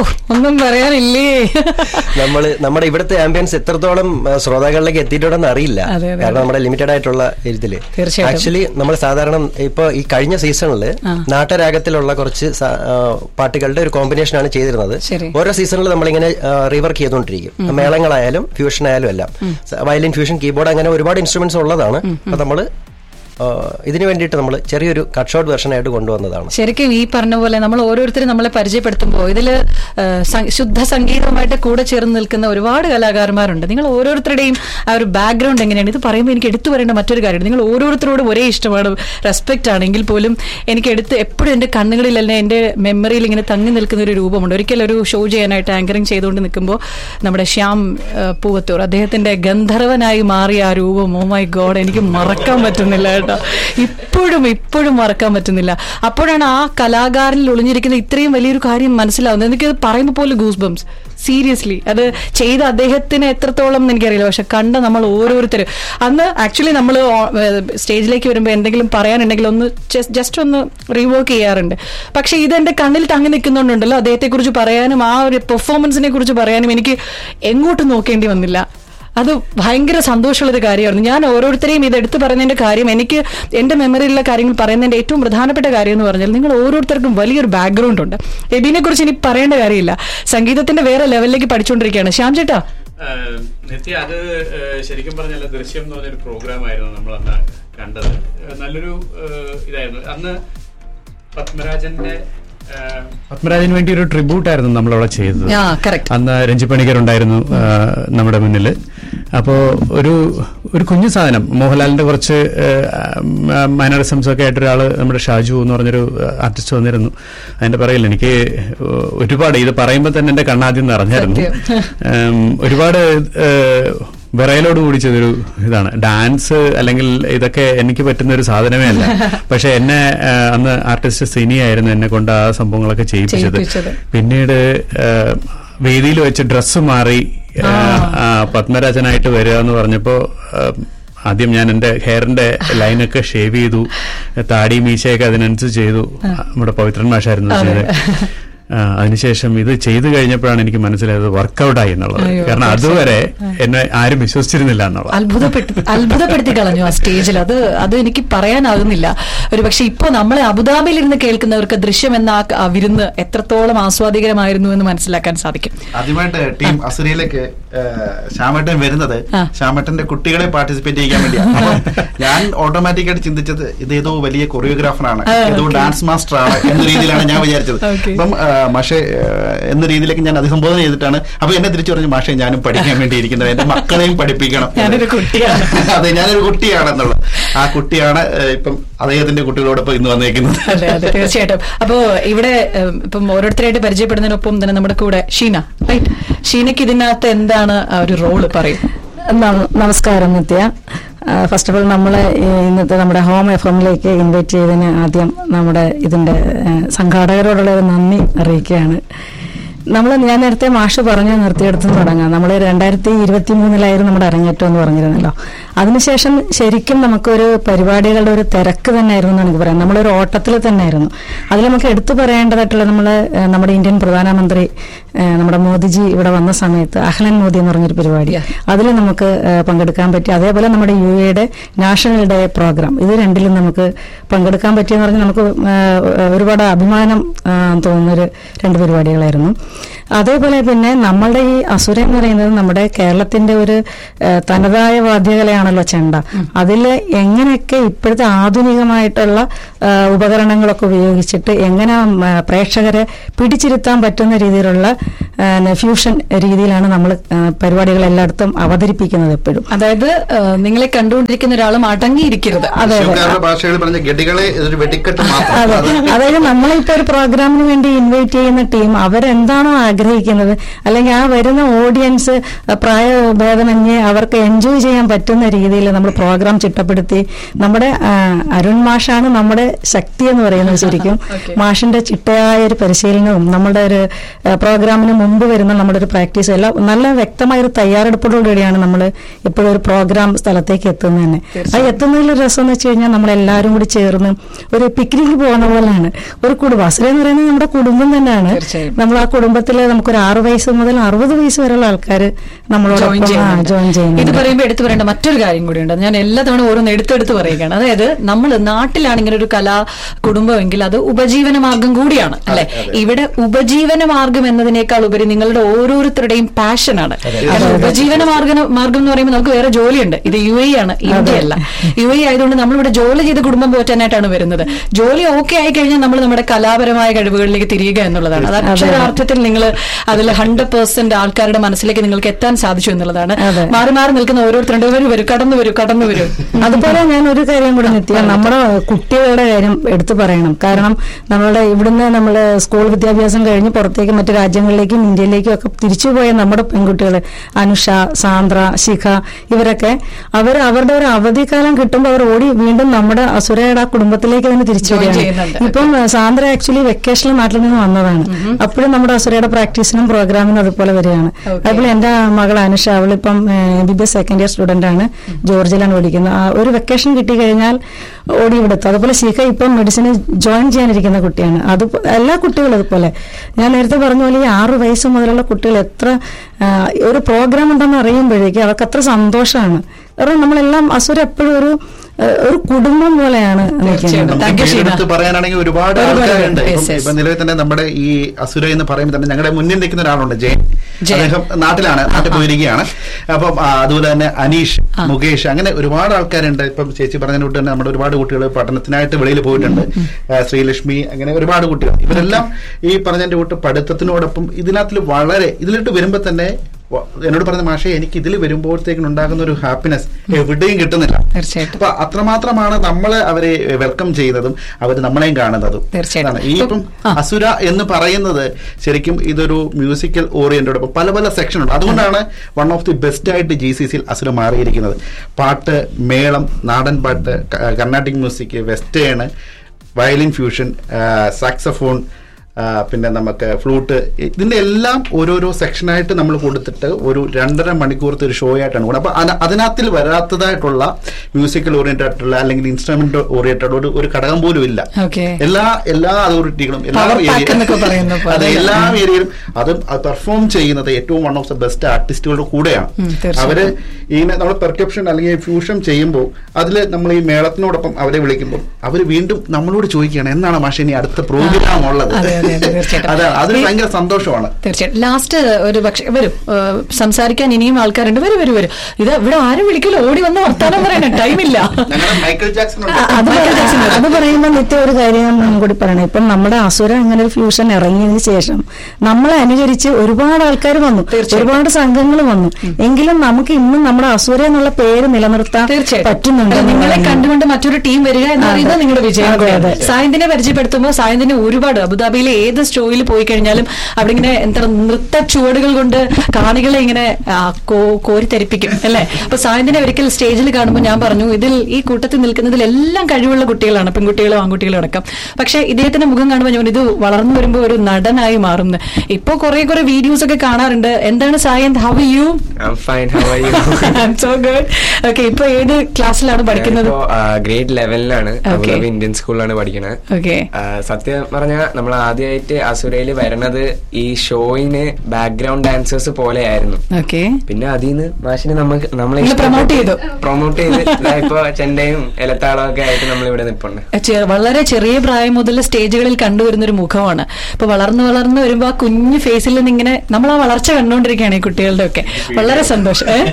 ഒന്നും പറയാനില്ലേ നമ്മള് നമ്മുടെ ഇവിടുത്തെ ആംബിയൻസ് എത്രത്തോളം ആ, ശ്രോതാക്കളിലേക്ക് എത്തിയിട്ടുണ്ടെന്ന് അറിയില്ല അതെ, അതെ, കാരണം നമ്മുടെ ലിമിറ്റഡ് ആയിട്ടുള്ള ഇതില് തീർച്ചയായിട്ടും. ആക്ച്വലി നമ്മൾ സാധാരണ ഇപ്പൊ ഈ കഴിഞ്ഞ സീസണിൽ നാട്ടരാഗത്തിലുള്ള കുറച്ച് സ- ആ, പാട്ടുകളുടെ ഒരു കോമ്പിനേഷൻ ആണ് ചെയ്തിരുന്നത് ശരി. ഓരോ സീസണിൽ നമ്മളിങ്ങനെ റീവർക്ക് ചെയ്തുകൊണ്ടിരിക്കും മേളങ്ങളായാലും ഫ്യൂഷൻ ആയാലും എല്ലാം വയലിൻ ഫ്യൂഷൻ കീബോർഡ് അങ്ങനെ ഒരുപാട് ഇൻസ്ട്രുമെന്റ്സ് ഉള്ളതാണ് അപ്പൊ നമ്മള് ആ, ഇതിനു വേണ്ടിയിട്ട് നമ്മൾ ചെറിയൊരു കട്ട് ഷോട്ട് വെർഷൻ ആയിട്ട് കൊണ്ടുവന്നതാണ് ശരിക്കും ഈ പറഞ്ഞ പോലെ നമ്മൾ ഓരോരുത്തരും നമ്മളെ പരിചയപ്പെടുത്തുമ്പോൾ ഇതില് ആ, സ- ശുദ്ധ സംഗീതവുമായിട്ട് കൂടെ ചേർന്ന് നിൽക്കുന്ന ഒരുപാട് കലാകാരന്മാരുണ്ട് നിങ്ങൾ ഓരോരുത്തരുടെയും ആ ഒരു ബാക്ക്ഗ്രൗണ്ട് എങ്ങനെയാണ് ഇത് പറയുമ്പോൾ എനിക്ക് എടുത്തു പറയേണ്ട മറ്റൊരു കാര്യമാണ് നിങ്ങൾ ഓരോരുത്തരോടും ഒരേ ഇഷ്ടമാണ് റെസ്പെക്ട് ആണെങ്കിൽ പോലും എനിക്ക് എടുത്ത് എപ്പോഴും എന്റെ കണ്ണുകളിൽ തന്നെ എന്റെ മെമ്മറിയിൽ ഇങ്ങനെ തങ്ങി നിൽക്കുന്ന ഒരു രൂപമുണ്ട് ഒരിക്കലും ഒരു ഷോ ചെയ്യാനായിട്ട് ആങ്കറിങ് ചെയ്തുകൊണ്ട് നിൽക്കുമ്പോൾ നമ്മുടെ ശ്യാം ആ, പൂവത്തൂർ അദ്ദേഹത്തിന്റെ ഗന്ധർവനായി മാറിയ ആ രൂപം ഓ മൈ ഗോഡ് എനിക്ക് മറക്കാൻ പറ്റുന്നില്ല കേട്ടോ ഇപ്പോഴും ഇപ്പോഴും മറക്കാൻ പറ്റുന്നില്ല അപ്പോഴാണ് ആ കലാകാരനിൽ ഒളിഞ്ഞിരിക്കുന്ന ഇത്രയും വലിയൊരു കാര്യം മനസ്സിലാവുന്നത് എനിക്കത് പറയുമ്പോൾ പോലും ഗൂസ് ബംസ് സീരിയസ്ലി അത് ചെയ്ത അദ്ദേഹത്തിന് എത്രത്തോളം എന്ന് എനിക്കറിയില്ല പക്ഷെ കണ്ട നമ്മൾ ഓരോരുത്തരും അന്ന് ആക്ച്വലി നമ്മൾ സ്റ്റേജിലേക്ക് വരുമ്പോൾ എന്തെങ്കിലും പറയാനുണ്ടെങ്കിൽ ഒന്ന് ജസ്റ്റ് ഒന്ന് റീവർക്ക് ചെയ്യാറുണ്ട് പക്ഷെ ഇത് എന്റെ കണ്ണിൽ തങ്ങി നിൽക്കുന്നുണ്ടല്ലോ അദ്ദേഹത്തെക്കുറിച്ച് പറയാനും ആ ഒരു പെർഫോമൻസിനെ കുറിച്ച് പറയാനും എനിക്ക് എങ്ങോട്ടും നോക്കേണ്ടി വന്നില്ല അത് ഭയങ്കര സന്തോഷമുള്ളൊരു കാര്യമായിരുന്നു ഞാൻ ഓരോരുത്തരെയും ഇത് എടുത്തു പറയുന്നതിന്റെ കാര്യം എനിക്ക് എന്റെ മെമ്മറിയിലുള്ള കാര്യങ്ങൾ പറയുന്നതിന്റെ ഏറ്റവും പ്രധാനപ്പെട്ട കാര്യം എന്ന് പറഞ്ഞാൽ നിങ്ങൾ ഓരോരുത്തർക്കും വലിയൊരു ബാക്ക്ഗ്രൗണ്ട് ഉണ്ട് എബിനെ കുറിച്ച് ഇനി പറയേണ്ട കാര്യമില്ല സംഗീതത്തിന്റെ വേറെ ലെവലിലേക്ക് പഠിച്ചുകൊണ്ടിരിക്കുകയാണ് ശ്യാം ചേട്ടാ ഏഹ് നിത്യ അത് ഏഹ് ശരിക്കും പറഞ്ഞാൽ ദൃശ്യം എന്ന് പറഞ്ഞൊരു പ്രോഗ്രാം ആയിരുന്നു നമ്മൾ അന്ന് കണ്ടത് ഏഹ് നല്ലൊരു ഏഹ് ഇതായിരുന്നു അന്ന് പത്മരാജന്റെ ഏഹ് പത്മരാജന് വേണ്ടി ഒരു ട്രിബ്യൂട്ട് ആയിരുന്നു നമ്മളവിടെ ചെയ്തത് ആ കറക്റ്റ് അന്ന് രഞ്ജി പണിക്കർ ഉണ്ടായിരുന്നു ആ, നമ്മുടെ മുന്നിൽ അപ്പോൾ ഒരു ഒരു കുഞ്ഞു സാധനം മോഹൻലാലിന്റെ കുറച്ച് മാനറിസംസ് ഒക്കെ ആയിട്ട് ഒരാൾ നമ്മുടെ ഷാജു എന്ന് പറഞ്ഞൊരു ആർട്ടിസ്റ്റ് വന്നിരുന്നു അതിന്റെ പറയില്ല എനിക്ക് ഒരുപാട് ഇത് പറയുമ്പോൾ തന്നെ എന്റെ കണ്ണാദ്യം നിറഞ്ഞായിരുന്നു ഉം, ഒരുപാട് ഏഹ്, വിറയലോട് കൂടി ചെയ്തൊരു ഇതാണ് ഡാൻസ് അല്ലെങ്കിൽ ഇതൊക്കെ എനിക്ക് പറ്റുന്ന ഒരു സാധനമേ അല്ല പക്ഷെ എന്നെ ആ, അന്ന് ആർട്ടിസ്റ്റ് സിനി ആയിരുന്നു എന്നെ കൊണ്ട് ആ സംഭവങ്ങളൊക്കെ ചെയ്യിപ്പിച്ചത് ചെയ്യിപ്പിച്ചത്. പിന്നീട് വേദിയിൽ വെച്ച് ഡ്രസ്സ് മാറി ആ, ആ, പത്മരാജനായിട്ട് വരിക എന്ന് പറഞ്ഞപ്പോ ആ, ആദ്യം ഞാൻ എന്റെ ഹെയറിന്റെ ലൈനൊക്കെ ഷേവ് ചെയ്തു താടി മീശയൊക്കെ അതിനനുസരിച്ച് ചെയ്തു നമ്മുടെ പവിത്രൻ മാഷായിരുന്നു ചെയ്തത് ആ, അതിനുശേഷം ഇത് ചെയ്തു കഴിഞ്ഞപ്പോഴാണ് എനിക്ക് മനസ്സിലായത് വർക്കൗട്ടായി എന്നുള്ളത് അയ്യോ, കാരണം അതുവരെ എന്നെ ആരും വിശ്വസിച്ചിരുന്നില്ല എന്നുള്ളത് അത്ഭുതപ്പെടുത്തി അത്ഭുതപ്പെടുത്തി കളഞ്ഞു ആ സ്റ്റേജിൽ അത് അത് എനിക്ക് പറയാനാകുന്നില്ല ഒരു പക്ഷെ ഇപ്പൊ നമ്മളെ അബുദാബിയിൽ ഇരുന്ന് കേൾക്കുന്നവർക്ക് ദൃശ്യം എന്ന ആ- ആ വിരുന്ന് എത്രത്തോളം ആസ്വാദികരമായിരുന്നു എന്ന് മനസ്സിലാക്കാൻ സാധിക്കും ആദ്യമായിട്ട് ടീം അസുരയിലേക്ക് ശ്യാമേട്ടൻ വരുന്നത് ആ. ശ്യാമേട്ടന്റെ കുട്ടികളെ പാർട്ടിസിപ്പേറ്റ് ചെയ്യാൻ വേണ്ടിയാണ് അപ്പം ഞാൻ ഓട്ടോമാറ്റിക്കായിട്ട് ചിന്തിച്ചത് ഇത് ഏതോ വലിയ കൊറിയോഗ്രാഫറാണ് ആ, ഏതോ okay. ഡാൻസ് മാസ്റ്റർ ആണ് എന്ന രീതിയിലാണ് ഞാൻ വിചാരിച്ചത് Okay. അപ്പം ആ, മാഷെ ആ, എന്ന രീതിയിലേക്ക് ഞാൻ അഭിസംബോധന ചെയ്തിട്ടാണ് അപ്പൊ എന്നെ തിരിച്ചു പറഞ്ഞു മാഷെ ഞാനും പഠിക്കാൻ വേണ്ടി ഇരിക്കുന്നത് എന്റെ മക്കളെയും പഠിപ്പിക്കണം ഞാനൊരു കുട്ടിയാണ്. അതെ ഞാനൊരു കുട്ടിയാണെന്നുള്ളത് ആ കുട്ടിയാണ് ആ, ഇപ്പം അദ്ദേഹത്തിന്റെ കുട്ടികളോടൊപ്പം ഇന്ന് വന്നേക്കുന്നത് അതെ അതെ തീർച്ചയായിട്ടും അപ്പോ ഇവിടെ ഉം, ഇപ്പം ഓരോരുത്തരായിട്ട് പരിചയപ്പെടുന്നതിനൊപ്പം തന്നെ നമ്മുടെ കൂടെ ഷീന റൈറ്റ് ഷീനയ്ക്ക് ഇതിനകത്ത് എന്താണ് ആ ഒരു റോള് പറയും നം- നമസ്കാരം നിത്യ ഫസ്റ്റ് ഓഫ് ഓൾ നമ്മൾ ഇന്നത്തെ നമ്മുടെ ഹോം എഫ് എമ്മിലേക്ക് ഇൻവൈറ്റ് ചെയ്തതിന് ആദ്യം നമ്മുടെ ഇതിന്റെ ഏഹ്, സംഘാടകരോടുള്ള ഒരു നന്ദി അറിയിക്കുകയാണ് നമ്മൾ ഞാൻ നേരത്തെ മാഷ് പറഞ്ഞു നിർത്തിയെടുത്ത് തുടങ്ങാം നമ്മൾ രണ്ടായിരത്തി ഇരുപത്തി മൂന്നിലായിരുന്നു നമ്മുടെ അരങ്ങേറ്റം എന്ന് പറഞ്ഞിരുന്നല്ലോ അതിനുശേഷം ശരിക്കും നമുക്കൊരു പരിപാടികളുടെ ഒരു തിരക്ക് തന്നെയായിരുന്നു എന്ന് എനിക്ക് പറയാം നമ്മളൊരു ഓട്ടത്തിൽ തന്നെയായിരുന്നു അതിൽ നമുക്ക് എടുത്തു പറയേണ്ടതായിട്ടുള്ള നമ്മൾ നമ്മുടെ ഇന്ത്യൻ പ്രധാനമന്ത്രി ഏഹ്, നമ്മുടെ മോദിജി ഇവിടെ വന്ന സമയത്ത് അഹ്ലൻ മോദി എന്ന് പറഞ്ഞൊരു പരിപാടി അതിൽ നമുക്ക് ഏഹ്, പങ്കെടുക്കാൻ പറ്റി അതേപോലെ നമ്മുടെ യു എയുടെ നാഷണൽ ഡേ പ്രോഗ്രാം ഇത് രണ്ടിലും നമുക്ക് പങ്കെടുക്കാൻ പറ്റിയെന്ന് പറഞ്ഞാൽ നമുക്ക് ഏഹ്, ഒരുപാട് അഭിമാനം ഏഹ്, തോന്നുന്നൊരു രണ്ട് പരിപാടികളായിരുന്നു അതേപോലെ പിന്നെ നമ്മളുടെ ഈ അസുര എന്ന് പറയുന്നത് നമ്മുടെ കേരളത്തിന്റെ ഒരു ഏഹ്, തനതായ വാദ്യകലയാണല്ലോ ചെണ്ട അതിൽ എങ്ങനെയൊക്കെ ഇപ്പോഴത്തെ ആധുനികമായിട്ടുള്ള ഏഹ്, ഉപകരണങ്ങളൊക്കെ ഉപയോഗിച്ചിട്ട് എങ്ങനെ ഉം, ഏഹ്, പ്രേക്ഷകരെ പിടിച്ചിരുത്താൻ പറ്റുന്ന രീതിയിലുള്ള ഏഹ്, ഫ്യൂഷൻ രീതിയിലാണ് നമ്മൾ പരിപാടികൾ എല്ലായിടത്തും അവതരിപ്പിക്കുന്നത് എപ്പോഴും അതായത് ആ, നിങ്ങളെ കണ്ടുകൊണ്ടിരിക്കുന്ന ഒരാളും അടങ്ങിയിരിക്കരുത് അതെ അതെ തൃശ്ശൂർക്കാരുടെ ഭാഷയിൽ പറഞ്ഞ ഗഡികളെ ഇതൊരു വെടിക്കെട്ട് അതെ മാത്രം അതായത് നമ്മളിപ്പോ ഒരു പ്രോഗ്രാമിന് വേണ്ടി ഇൻവൈറ്റ് ചെയ്യുന്ന ടീം അവരെന്താണോ ആഗ്രഹിക്കുന്നത് അല്ലെങ്കിൽ ആ വരുന്ന ഓഡിയൻസ് പ്രായഭേദമന്യേ അവർക്ക് എൻജോയ് ചെയ്യാൻ പറ്റുന്ന രീതിയിൽ നമ്മൾ പ്രോഗ്രാം ചിട്ടപ്പെടുത്തി നമ്മുടെ ആ, അരുൺ മാഷാണ് നമ്മുടെ ശക്തി എന്ന് പറയുന്നത് ശരിക്കും Okay. മാഷിന്റെ ചിട്ടയായ ഒരു പരിശീലനവും നമ്മുടെ ഒരു ഏഹ്, പ്രോഗ്രാമിന് മുമ്പ് വരുന്ന നമ്മുടെ ഒരു പ്രാക്ടീസ് എല്ലാം നല്ല വ്യക്തമായ ഒരു തയ്യാറെടുപ്പോടുകൂടിയാണ് നമ്മൾ എപ്പോഴും ഒരു പ്രോഗ്രാം സ്ഥലത്തേക്ക് എത്തുന്നത് തന്നെ ആ എത്തുന്നതിൽ രസം എന്ന് വെച്ച് കഴിഞ്ഞാൽ നമ്മൾ എല്ലാവരും കൂടി ചേർന്ന് ഒരു പിക്നിക്ക് പോകുന്ന പോലെയാണ് ഒരു കുടുംബം അസുര എന്ന് പറയുന്നത് നമ്മുടെ കുടുംബം തന്നെയാണ് തീർച്ചയായും. നമ്മൾ ആ കുടുംബത്തിൽ നമുക്കൊരു ആറ് വയസ്സ് മുതൽ അറുപത് വയസ്സ് വരെയുള്ള ആൾക്കാർ ജോയിൻ നമ്മളോടൊപ്പം ചെയ്യുന്നുണ്ട്. ജോയിൻ ഇത് ചെയ്യുന്നുണ്ട് പറയുമ്പോൾ എടുത്തു പറയേണ്ട മറ്റൊരു കാര്യം കൂടിയുണ്ട് ഞാൻ എല്ലാ തവണ ഓരോന്ന് എടുത്തെടുത്ത് പറയുകയാണ് അതായത് നമ്മൾ നാട്ടിലാണ് ഇങ്ങനെ ഒരു കലാ കുടുംബമെങ്കിൽ അത് ഉപജീവന മാർഗം കൂടിയാണ് അല്ലെ ഇവിടെ ഉപജീവന മാർഗം എന്നതിനേക്കാൾ ഉപരി നിങ്ങളുടെ ഓരോരുത്തരുടെയും പാഷനാണ് കാരണം ഉപജീവന മാർഗം മാർഗം എന്ന് പറയുമ്പോൾ നമുക്ക് വേറെ ജോലിയുണ്ട് ഇത് യു എ ആണ് ഇന്ത്യ അല്ല യു എ ആയതുകൊണ്ട് നമ്മളിവിടെ ജോലി ചെയ്ത് കുടുംബം പോറ്റാനായിട്ടാണ് വരുന്നത് ജോലി ഓക്കെ ആയി കഴിഞ്ഞാൽ നമ്മൾ നമ്മുടെ കലാപരമായ കഴിവുകളിലേക്ക് തിരിയുക എന്നുള്ളതാണ് അത് അക്ഷരാർത്ഥത്തിൽ നിങ്ങൾ അതിൽ ഹൺഡ്രഡ് പെർസെന്റ് ആൾക്കാരുടെ മനസ്സിലേക്ക് നിങ്ങൾക്ക് എത്താൻ സാധിച്ചു എന്നുള്ളതാണ് അതെ. മാറി മാറി നിൽക്കുന്ന ഓരോരുത്തരുടെ വരും വരും കടന്നു വരും കടന്നു വരും അതുപോലെ ഞാൻ ഒരു കാര്യം കൂടി നിത്യ നമ്മുടെ കുട്ടികളുടെ കാര്യം എടുത്തു പറയണം കാരണം നമ്മളുടെ ഇവിടുന്ന് നമ്മൾ സ്കൂൾ വിദ്യാഭ്യാസം കഴിഞ്ഞ് പുറത്തേക്ക് മറ്റു രാജ്യങ്ങളിലേക്കും ഇന്ത്യയിലേക്കും ഒക്കെ തിരിച്ചു പോയ നമ്മുടെ പെൺകുട്ടികൾ അനുഷ സാന്ദ്ര ശിഖ ഇവരൊക്കെ അവർ അവരുടെ ഒരു അവധിക്കാലം കിട്ടുമ്പോൾ അവർ ഓടി വീണ്ടും നമ്മുടെ അസുരയുടെ ആ കുടുംബത്തിലേക്ക് തന്നെ തിരിച്ചു Join വരികയാണ് ചെയ്യുന്നുണ്ട്. ഇപ്പം ഏഹ്, സാന്ദ്ര ആക്ച്വലി വെക്കേഷനിൽ നാട്ടിൽ നിന്ന് വന്നതാണ് അപ്പോഴും നമ്മുടെ അസുരയുടെ പ്രാക്ടീസിനും പ്രോഗ്രാമിനും അതുപോലെ വരികയാണ് Okay. അതുപോലെ എന്റെ മകൾ അനുഷ അവളിപ്പം M B B S second year student ആണ് ജോർജിലാണ് പഠിക്കുന്നത് ആ ഒരു വെക്കേഷൻ കിട്ടി കഴിഞ്ഞാൽ ഓടി ഇവിടുത്തെ അതുപോലെ ശിഖ ഇപ്പം മെഡിസിന് ജോയിൻ ചെയ്യാനിരിക്കുന്ന കുട്ടിയാണ് അത് എല്ലാ കുട്ടികളും അതുപോലെ ഞാൻ നേരത്തെ പറഞ്ഞ പോലെ ഈ ആറു വയസ്സ് മുതലുള്ള കുട്ടികൾ എത്ര ആ, ഒരു പ്രോഗ്രാം ഉണ്ടെന്ന് അറിയുമ്പോഴേക്കും അവർക്ക് അത്ര സന്തോഷമാണ് കാരണം നമ്മളെല്ലാം അസുര എപ്പോഴും ഒരു ആ, ഒരു കുടുംബം പോലെയാണ് നിൽക്കുന്നത് തീർച്ചയായിട്ടും. Thank you, നമുക്ക് ഷീന. എടുത്ത് പറയാനാണെങ്കിൽ ഒരുപാട് ഒരുപാട് ആൾക്കാരുണ്ട് yes, ഇപ്പം- yes. ഇപ്പം നിലവിൽ തന്നെ നമ്മുടെ ഈ അസുര എന്ന് പറയുമ്പോൾ തന്നെ ഞങ്ങളുടെ മുന്നിൽ നിൽക്കുന്ന ഒരാളുണ്ട് ജയൻ ജയൻ. അദ്ദേഹം നാട്ടിലാണ് നാട്ടിൽ പോയിരിക്കുകയാണ് അപ്പം ആ, അതുപോലെ തന്നെ അനീഷ് മുകേഷ് അങ്ങനെ ഒരുപാട് ആൾക്കാരുണ്ട് ഇപ്പം ചേച്ചി പറഞ്ഞ കൂട്ട് തന്നെ നമ്മുടെ ഒരുപാട് കുട്ടികൾ പഠനത്തിനായിട്ട് വെളിയിൽ പോയിട്ടുണ്ട് ആ, ശ്രീലക്ഷ്മി അങ്ങനെ ഒരുപാട് കുട്ടികൾ ഇവരെല്ലാം ഈ പറഞ്ഞതിന്റെ കൂട്ട് പഠിത്തത്തിനോടൊപ്പം ഇതിനകത്തിൽ വളരെ ഇതിലിട്ട് വരുമ്പോൾ തന്നെ വ- എന്നോട് പറഞ്ഞ മാഷെ എനിക്ക് ഇതിൽ വരുമ്പോഴത്തേക്കും ഉണ്ടാകുന്ന ഒരു ഹാപ്പിനെസ് എവിടെയും കിട്ടുന്നില്ല തീർച്ചയായിട്ടും. അപ്പൊ അത്രമാത്രമാണ് നമ്മളെ അവരെ വെൽക്കം ചെയ്യുന്നതും അവർ നമ്മളെയും കാണുന്നതും തീർച്ചയായിട്ടും. അതാണ്. ഈ ഇപ്പം ആ. അസുര എന്ന് പറയുന്നത് ശരിക്കും ഇതൊരു മ്യൂസിക്കൽ ഓറിയന്റഡ് പല പല സെക്ഷൻ ഉണ്ട് അതുകൊണ്ടാണ് വൺ ഓഫ് ദി ബെസ്റ്റ് ആയിട്ട് ജി സി സിയിൽ അസുര മാറിയിരിക്കുന്നത് പാട്ട് മേളം നാടൻ പാട്ട് ക- Carnatic music western violin fusion saxophone ആ, പിന്നെ നമുക്ക് ഫ്ലൂട്ട് ഇതിന്റെ എല്ലാം ഓരോരോ സെക്ഷനായിട്ട് നമ്മൾ കൊടുത്തിട്ട് ഒരു രണ്ടര മണിക്കൂറത്തെ ഒരു ഷോ ആയിട്ടാണ് കൊടുക്കുന്നത് അപ്പൊ അന- അതിനകത്തിൽ വരാത്തതായിട്ടുള്ള മ്യൂസിക്കൽ ഓറിയന്റഡ് ആയിട്ടുള്ള അല്ലെങ്കിൽ ഇൻസ്ട്രുമെന്റ് ഓറിയന്റഡ് ഒരു ഒരു ഘടകം പോലും ഇല്ല Okay. എല്ലാ എല്ലാ അതോറിറ്റികളും എല്ലാ Power pack area- എന്നൊക്കെ പറയുന്ന പോലെ. അതെ എല്ലാ ഏരിയയിലും അതും പെർഫോം ചെയ്യുന്നത് ഏറ്റവും വൺ ഓഫ് ദ ബെസ്റ്റ് ആർട്ടിസ്റ്റുകളുടെ കൂടെയാണ് ഉം, തീർച്ചയായും. അവര് ഇങ്ങനെ നമ്മൾ പെർക്കപ്ഷൻ അല്ലെങ്കിൽ ഫ്യൂഷൻ ചെയ്യുമ്പോൾ അതിൽ നമ്മൾ ഈ മേളത്തിനോടൊപ്പം അവരെ വിളിക്കുമ്പോൾ അവർ വീണ്ടും നമ്മളോട് ചോദിക്കുകയാണ് എന്നാണ് മാഷ ഇനി അടുത്ത പ്രോഗ്രാം ഉള്ളത് അതെ, അതെ, അതെ, തീർച്ചയായിട്ടും. അതാണ് അത് ഈ- ഭയങ്കര സന്തോഷമാണ് തീർച്ചയായും ലാസ്റ്റ് ഒരു പക്ഷെ വരും ഏഹ് സംസാരിക്കാൻ ഇനിയും ആൾക്കാരുണ്ട് വരും വരും വരും ഇത് ഇവിടെ ആരും വിളിക്കില്ല ഓടി വന്ന് വർത്താനം പറയണ ടൈമില്ല ഞങ്ങളുടെ മൈക്കിൾ ജാക്സൺ ഉണ്ട്. ആ, അത് പറയുമ്പോ അത് പറയുമ്പോൾ നിത്യ ഒരു കാര്യം ഞാൻ കൂടി പറയണം ഇപ്പം നമ്മുടെ അസുര അങ്ങനെ ഒരു ഫ്യൂഷൻ ഇറങ്ങിയതിന് ശേഷം നമ്മളെ അനുകരിച്ച് ഒരുപാട് ആൾക്കാർ വന്നു തീർച്ചയായും. ഒരുപാട് സംഘങ്ങൾ വന്നു എങ്കിലും നമുക്ക് ഇന്നും നമ്മുടെ അസുര എന്നുള്ള പേര് നിലനിർത്താൻ തീർച്ചയായും പറ്റുന്നുണ്ട് അല്ല, നിങ്ങളെ എന്നുള്ളതാണ്. കണ്ടുകൊണ്ട് മറ്റൊരു ടീം വരിക എന്ന് പറയുന്നത് നിങ്ങളുടെ വിജയം അതെ, കൂടിയാണ്. അതെ. സായന്തിനെ പരിചയപ്പെടുത്തുമ്പോൾ സായന്തിന് ഒരുപാട് അബുദാബിയിലെ ഏത് ഷോയിൽ പോയി കഴിഞ്ഞാലും അവിടെ ഇങ്ങനെ എന്താ നൃത്ത ചുവടുകൾ കൊണ്ട് കാണികളെ ഇങ്ങനെ ആ, കോ- കോരിത്തരിപ്പിക്കും അല്ലെ അപ്പൊ സായന്തിനെ ഒരിക്കൽ സ്റ്റേജിൽ കാണുമ്പോൾ ഞാൻ പറഞ്ഞു ഇതിൽ ഈ കൂട്ടത്തിൽ നിൽക്കുന്നതിൽ എല്ലാം കഴിവുള്ള കുട്ടികളാണ് പെൺകുട്ടികളും ആൺകുട്ടികളും അടക്കം പക്ഷെ ഇദ്ദേഹത്തിന്റെ മുഖം കാണുമ്പോൾ ഞാൻ ഇത് വളർന്നു വരുമ്പോൾ ഒരു നടനായി മാറുന്നു ഇപ്പൊ കുറെ കുറെ വീഡിയോസ് ഒക്കെ കാണാറുണ്ട് എന്താണ് Sayanth how you I'm fine. How are you? So good okay ഇപ്പൊ ഏത് ക്ലാസ്സിലാണ് പഠിക്കുന്നത് ഗ്രേഡ് ലെവലിലാണ് Okay. അബുദാബി ഇന്ത്യൻ സ്കൂളിലാണ് പഠിക്കണത് ഓക്കെ ആ, സത്യം പറഞ്ഞാൽ നമ്മൾ ആദ്യമായിട്ട് അസുരയിൽ വരണത് ഈ ഷോയിന് ബാക്ക്ഗ്രൗണ്ട് ഡാൻസേഴ്സ് പോലെയായിരുന്നു ഓക്കെ പിന്നെ അതിൽ നിന്ന് മാഷിന് നമുക്ക് നമ്മളെ നിങ്ങൾ promote ചെയ്തു. പ്രൊമോട്ട് ചെയ്ത് ദാ ഇപ്പൊ ചെണ്ടയും ഇലത്താളവും ഒക്കെ ആയിട്ട് നമ്മൾ ഇവിടെ നിൽപ്പുണ്ട് ചെ- വളരെ ചെറിയ പ്രായം മുതൽ സ്റ്റേജുകളിൽ കണ്ടുവരുന്ന ഒരു മുഖമാണ് ഇപ്പൊ വളർന്നു വളർന്നു വരുമ്പോ ആ കുഞ്ഞു ഫേസിൽ നിന്ന് ഇങ്ങനെ നമ്മൾ ആ വളർച്ച കണ്ടുകൊണ്ടിരിക്കുകയാണ് ഈ കുട്ടികളുടെ ഒക്കെ വളരെ സന്തോഷം ഏ?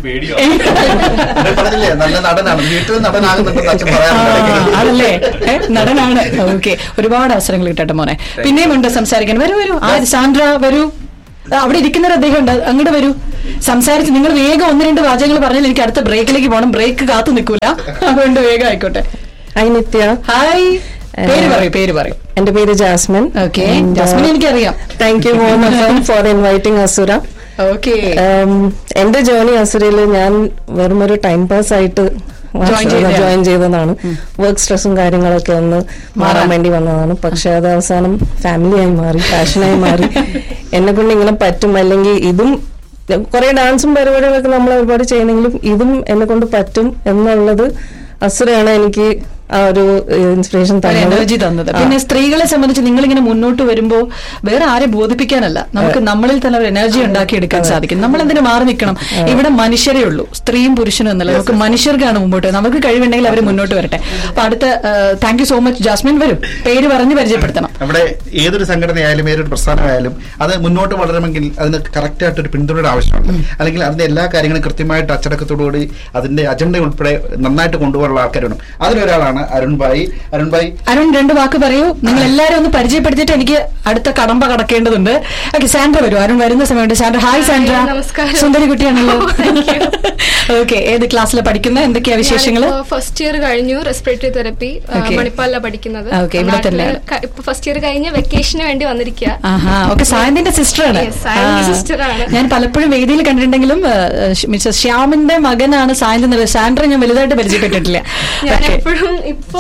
ഞാൻ പറഞ്ഞില്ലേ നല്ല നടനാണ് വീട്ടിൽ നടനാകുന്നുണ്ടെന്ന് അച്ഛൻ ആ, പറയാറുണ്ട് അതല്ലേ ഏ, നടനാണ് ഓക്കെ ഒരുപാട് അവസരങ്ങൾ കിട്ടട്ടെ മോനെ പിന്നെയും ഉണ്ട് സംസാരിക്കാൻ വരൂ വരൂ ആ സാൻഡ്ര വരൂ ആ, അവിടെ ഇരിക്കുന്ന ഒരു അദ്ദേഹം ഉണ്ട് അങ്ങോട്ട് വരൂ സംസാരിച്ച് നിങ്ങൾ വേഗം ഒന്ന് രണ്ട് വാചകങ്ങൾ പറഞ്ഞാൽ എനിക്ക് അടുത്ത ബ്രേക്കിലേക്ക് പോകണം ബ്രേക്ക് കാത്തു നിൽക്കൂല അതുകൊണ്ട് വേഗം ആയിക്കോട്ടെ ഹായ് നിത്യ ഹായ് പേര് പറയൂ പേര് പറയൂ എന്റെ പേര് ജാസ്മിൻ ഓക്കെ ജാസ്മിൻ എനിക്കറിയാം thank you Mohan for inviting Asura okay Um, എന്റെ ജേർണി അസുരയിൽ ഞാൻ വെറും ഒരു ടൈം പാസ് ആയിട്ട് Join ചെയ്തതാണ്. ജോയിൻ ചെയ്തതാണ് വർക്ക് സ്ട്രെസ്സും കാര്യങ്ങളൊക്കെ ഒന്ന് മാറാൻ വേണ്ടി വന്നതാണ് പക്ഷെ അത് അവസാനം ഫാമിലിയായി മാറി പാഷനായി മാറി എന്നെ കൊണ്ട് ഇങ്ങനെ പറ്റും അല്ലെങ്കിൽ ഇതും കുറെ ഡാൻസും പരിപാടികളൊക്കെ നമ്മൾ ഒരുപാട് ചെയ്യുന്നെങ്കിലും ഇതും എന്നെ കൊണ്ട് പറ്റും എന്നുള്ളത് അസുരയാണ് എനിക്ക് ആ ഒരു ഇൻസ്പിറേഷൻ തന്നത് എനർജി തന്നത് ആ. പിന്നെ സ്ത്രീകളെ സംബന്ധിച്ച് നിങ്ങൾ ഇങ്ങനെ മുന്നോട്ട് വരുമ്പോൾ വേറെ ആരെ ബോധിപ്പിക്കാനല്ല നമുക്ക് നമ്മളിൽ തന്നെ ഒരു എനർജി ഉണ്ടാക്കിയെടുക്കാൻ സാധിക്കും നമ്മൾ എന്തിനു മാറി നിൽക്കണം ഇവിടെ മനുഷ്യരേ ഉള്ളൂ സ്ത്രീയും പുരുഷനും എന്നല്ല നമുക്ക് മനുഷ്യർക്കാണ് മുമ്പോട്ട് നമുക്ക് കഴിവുണ്ടെങ്കിൽ അവർ മുന്നോട്ട് വരട്ടെ അപ്പൊ അടുത്ത thank you so much Jasmine വരും പേര് പറഞ്ഞ് പരിചയപ്പെടുത്തണം നമ്മുടെ ഏതൊരു സംഘടനയായാലും ഏതൊരു പ്രസ്ഥാനമായാലും അത് മുന്നോട്ട് വളരണമെങ്കിൽ അതിന് കറക്റ്റ് ആയിട്ട് ഒരു പിന്തുണയുടെ ആവശ്യമുണ്ട് അല്ലെങ്കിൽ അതിന്റെ എല്ലാ കാര്യങ്ങളും കൃത്യമായിട്ട് അച്ചടക്കത്തോടുകൂടി അതിന്റെ അജണ്ട ഉൾപ്പെടെ നന്നായിട്ട് കൊണ്ടുപോകാനുള്ള ആൾക്കാർ വേണം അതിലൊരാളാണ് അരുൺ ഭായി അരുൺ ഭായി അരുൺ രണ്ട് വാക്ക് പറയൂ നിങ്ങൾ എല്ലാവരും ഒന്ന് പരിചയപ്പെടുത്തിയിട്ട് എനിക്ക് അടുത്ത കടമ്പ കടക്കേണ്ടതുണ്ട് ഓക്കെ സാൻഡ്ര വരും അരുൺ വരുന്ന സമയത്ത് സാൻഡ്ര ഹായ് സാൻഡ്ര നമസ്കാരം. സുന്ദരി കുട്ടിയാണല്ലോ ഓ, thank you. ഓക്കെ ഏത് ക്ലാസ്സിലാണ് പഠിക്കുന്നത് എന്തൊക്കെയാ വിശേഷങ്ങള് ഫസ്റ്റ് ഇയർ കഴിഞ്ഞു റെസ്പിറേറ്ററി തെറപ്പി Okay. മണിപ്പാലിലാണ് പഠിക്കുന്നത് Okay, ഇവിടെ നാട്ടില് തന്നെയാണ്. ക- ഇപ്പൊ ഫസ്റ്റ് ഇയർ കഴിഞ്ഞ് വെക്കേഷന് വേണ്ടി വന്നിരിക്കുക ആഹാ ഓക്കെ സായന്തിന്റെ സിസ്റ്റർ ആണ് Yes, സായന്തിന്റെ ആ. sister ആണ്. ഞാൻ പലപ്പോഴും വേദിയിൽ കണ്ടിട്ടുണ്ടെങ്കിലും മിസ്റ്റർ ശ്യാമിന്റെ മകനാണ് സായന്തി എന്നുള്ളത് സാൻഡ്ര ഞാൻ വലുതായിട്ട് പരിചയപ്പെട്ടിട്ടില്ല ഞാൻ Okay. എപ്പോഴും ഇപ്പൊ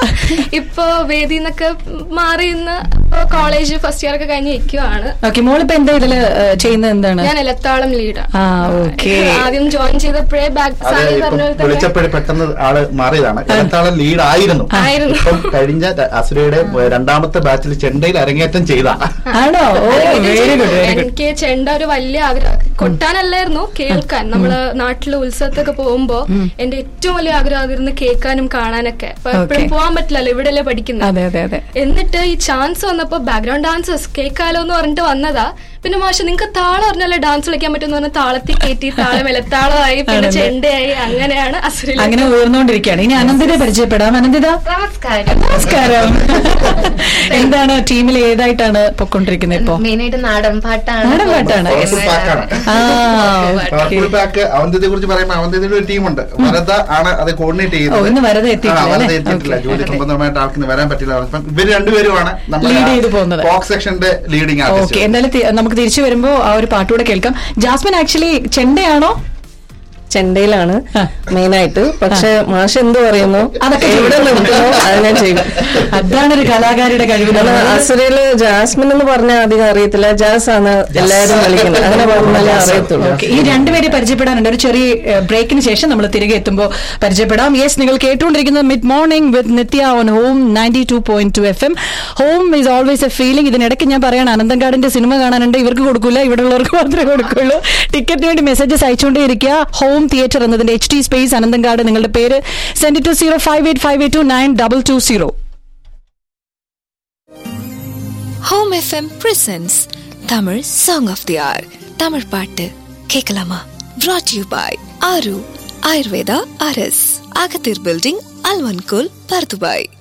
ഇപ്പൊ വേദിയിൽ നിന്നൊക്കെ മാറി ഇന്ന് കോളേജ് ഫസ്റ്റ് ഇയർ ഒക്കെ കഴിഞ്ഞ് ഇരിക്കുവാണ് ഓക്കെ മോളിപ്പോ എന്താ ഇതില് ഏഹ്, ചെയ്യുന്നത് എന്താണ് ഞാൻ എലത്താളം ലീഡാണ് ആ ഓക്കെ ആദ്യം ജോയിൻ ചെയ്തപ്പോഴേ ബാക്ക് അത് സാനി ഇപ്പം പറഞ്ഞ പോലെ തന്നെ വിളിച്ചപ്പോഴേ പെട്ടെന്ന് ആള് മാറിയതാണ് ഇടത്താളൻ ലീഡ് ആയിരുന്നു ആയിരുന്നു. ഇപ്പം കഴിഞ്ഞ ര- അസുരയുടെ രണ്ടാമത്തെ ബാച്ചിൽ ചെണ്ടയിൽ അരങ്ങേറ്റം ചെയ്ത ആണോ ഓ ഇത് വെരി ചെയ്തു. ഗുഡ് വെരി ഗുഡ് എനിക്ക് ചെണ്ട ഒരു വലിയ ആഗ്രഹം കൊട്ടാനല്ലായിരുന്നു കേൾക്കാൻ നമ്മള് നാട്ടില് ഉത്സവത്തൊക്കെ പോകുമ്പോ എന്റെ ഏറ്റവും വലിയ ആഗ്രഹം അതിരുന്ന് കേൾക്കാനും കാണാനൊക്കെ അപ്പൊ എപ്പോഴും Okay. പോകാൻ പറ്റില്ലല്ലോ ഇവിടെയല്ലേ പഠിക്കുന്നത് അതെ അതെ അതെ എന്നിട്ട് ഈ ചാൻസ് വന്നപ്പോ ബാക്ക്ഗ്രൗണ്ട് ഡാൻസേഴ്സ് കേൾക്കാലോ എന്ന് പറഞ്ഞിട്ട് വന്നതാ പിന്നെ മാഷ നിങ്ങക്ക് താളം അറിഞ്ഞാലേ ഡാൻസ് കളിക്കാൻ പറ്റും പറഞ്ഞ താളത്തിൽ കയറ്റി താളം ഇലത്താളമായി പിന്നെ ആണല്ലേ? ചെണ്ടയായി അങ്ങനെയാണ് അസുരയിൽ അങ്ങനെ ഉയർന്നുകൊണ്ടിരിക്കുകയാണ് ഇനി അനന്തിനെ പരിചയപ്പെടാം അനന്തിത നമസ്കാരം നമസ്കാരം എന്താണ് ടീമിൽ ഏതായിട്ടാണ് പൊക്കൊണ്ടിരിക്കുന്നത് ഇപ്പോ മെയിനായിട്ട് നാടൻ പാട്ടാണ് നാടൻ പാട്ടാണ്. Powerful pack ആണ്. ആ പവർഫുൾ ഓക്കെ പാക്ക് അവന്തിയെ കുറിച്ച് പറയുമ്പോൾ അവന്തിയുടെ ഒരു ടീമുണ്ട് വരദ ആണ് അത് കോർഡിനേറ്റ് ഓ, ഇന്ന് വരദ എത്തിയിട്ടില്ല ആ, വരദ അല്ലേ? എത്തിയിട്ടില്ല Okay. ജോലി സംബന്ധമായിട്ട് ആൾക്ക് വരാൻ പറ്റില്ല അപ്പം ഇവര് രണ്ടുപേരുമാണ് Lead ചെയ്ത് പോകുന്നത്. ബോക്സ് സെക്ഷന്റെ ലീഡിംഗ് ഓക്കെ ആർട്ടിസ്റ്റ് എന്തായാലും തി- നമുക്ക് തിരിച്ചു വരുമ്പോ ആ ഒരു പാട്ടുകൂടെ കേൾക്കാം ജാസ്മിൻ ആക്ച്വലി ചെണ്ടയാണോ ചെണ്ടയിലാണ് ആ. മെയിനായിട്ട് പക്ഷെ മാഷ് എന്ത് പറയുന്നു അതൊക്കെ എവിടെ ചെയ്യും. നിർത്തുന്നു അത് ഞാൻ ചെയ്യും അതാണ് ഒരു കലാകാരിയുടെ കഴിവ് കാരണം അസുരയില് ജാസ്മിൻ എന്ന് പറഞ്ഞാൽ അധികം അറിയത്തില്ല ജാസ് ആണ് എല്ലാവരും വിളിക്കുന്നത് അങ്ങനെ പറഞ്ഞാലേ അറിയത്തുള്ളൂ ഓക്കെ ഈ രണ്ടുപേരെ പരിചയപ്പെടാനുണ്ട് ഒരു ചെറിയ ബ്രേക്കിന് ശേഷം നമ്മൾ തിരികെ എത്തുമ്പോൾ പരിചയപ്പെടാം യെസ് നിങ്ങൾ കേട്ടുകൊണ്ടിരിക്കുന്നത് mid morning with Nithya on home ninety two point two F M home is always a feeling ഇതിനിടയ്ക്ക് ഞാൻ പറയാണ് അനന്തങ്കാടിന്റെ സിനിമ കാണാനുണ്ട് ഇവർക്ക് കൊടുക്കൂല ഇവിടെ ഉള്ളവർക്ക് മാത്രമേ കൊടുക്കുള്ളൂ ടിക്കറ്റിന് വേണ്ടി മെസ്സേജസ് അയച്ചുകൊണ്ടേ ഇരിക്കുക ഹോം തിയേറ്റർ എന്നതിന്റെ എച്ച് ടി സ്പേസ് അനന്തങ്കാട് നിങ്ങളുടെ പേര് send to zero five eight five eight two nine double two zero home FM presents Tamil song of the hour Tamil பாட்டு கேட்கலாமா brought you by Aaru Ayurveda அரஸ் அகத்தீர் பில்டிங் அல்வன்கோல் பர்துபாய்